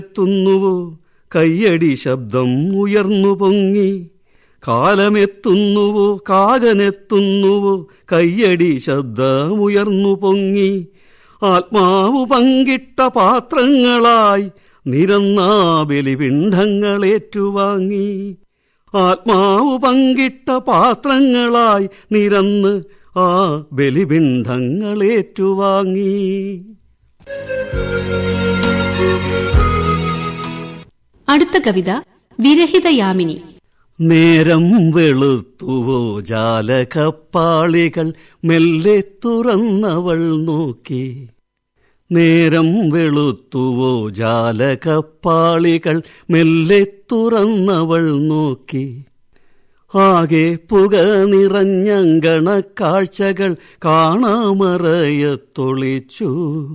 എത്തുന്നുവോ കയ്യടി ശബ്ദം ഉയർന്നു പൊങ്ങി കാലമെത്തുന്നുവോ കാകനെത്തുന്നുവോ കയ്യടി ശബ്ദമുയർന്നു പൊങ്ങി ആത്മാവു പങ്കിട്ട പാത്രങ്ങളായി നിരന്നാ ബലിപിണ്ഡങ്ങളേറ്റുവാങ്ങി ആത്മാവു പങ്കിട്ട പാത്രങ്ങളായി നിരന്ന് ആ ബലിപിണ്ഡങ്ങളേറ്റുവാങ്ങി അടുത്ത കവിത വിരഹിതയാമിനി നേരം വെളുത്തുവോ ജാലകപ്പാളികൾ മെല്ലെ തുറന്നവൾ നോക്കി നേരം വെളുത്തുവോ ജാലകപ്പാളികൾ മെല്ലെ തുറന്നവൾ നോക്കി ആകെ പുക നിറഞ്ഞങ്കണ കാഴ്ചകൾ കാണാമറയത്തൊളിച്ചു